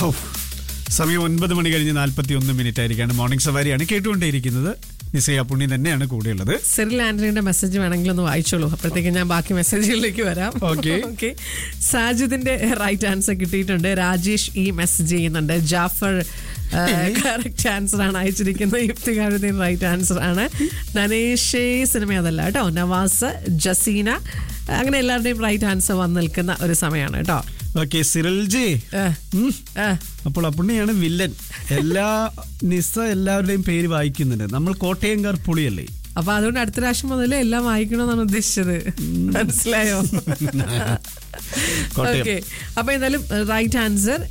ഹോ, സമയം ഒൻപത് മണി കഴിഞ്ഞ് നാൽപ്പത്തി ഒന്ന് മിനിറ്റ് ആയിരിക്കാണ് മോർണിംഗ് സവാരിയാണ് കേട്ടുകൊണ്ടേയിരിക്കുന്നത് നിസയ പുണ്ണി തന്നെയാണ് കൂടെയുള്ളത് സെറിൽ ആന്റണിയുടെ മെസ്സേജ് വേണമെങ്കിൽ ഒന്ന് വായിച്ചോളൂ അപ്പോഴത്തേക്ക് ഞാൻ ബാക്കി മെസ്സേജുകളിലേക്ക് വരാം Okay. ഓക്കെ സാജിദിന്റെ റൈറ്റ് ആൻസർ കിട്ടിയിട്ടുണ്ട് രാജേഷ് ഈ മെസ്സേജ് ചെയ്യുന്നുണ്ട് ജാഫർ കറക്റ്റ് ആൻസർ ആണ് അയച്ചിരിക്കുന്നത് യുക്തികാരുദ്ദീൻ റൈറ്റ് ആൻസർ ആണ് ധനേഷേ സിനിമ അതല്ല കേട്ടോ നവാസ് ജസീന അങ്ങനെ എല്ലാവരുടെയും റൈറ്റ് ആൻസർ വന്ന് നിൽക്കുന്ന ഒരു സമയമാണ് കേട്ടോ ഓക്കെ സിറൽജി ഏ, ഉം. ഏ, അപ്പോൾ അപ്പുണ്ണിയാണ് വില്ലൻ എല്ലാ നിസ എല്ലാവരുടെയും പേര് വായിക്കുന്നുണ്ട് നമ്മൾ കോട്ടയംകാർ പുളിയല്ലേ അപ്പൊ അതുകൊണ്ട് അടുത്ത പ്രാവശ്യം മുതൽ എല്ലാം വായിക്കണമെന്നാണ് ഉദ്ദേശിച്ചത് മനസ്സിലായോ കോട്ടയം ഓക്കെ അപ്പൊ എന്തായാലും റൈറ്റ് ആൻസർ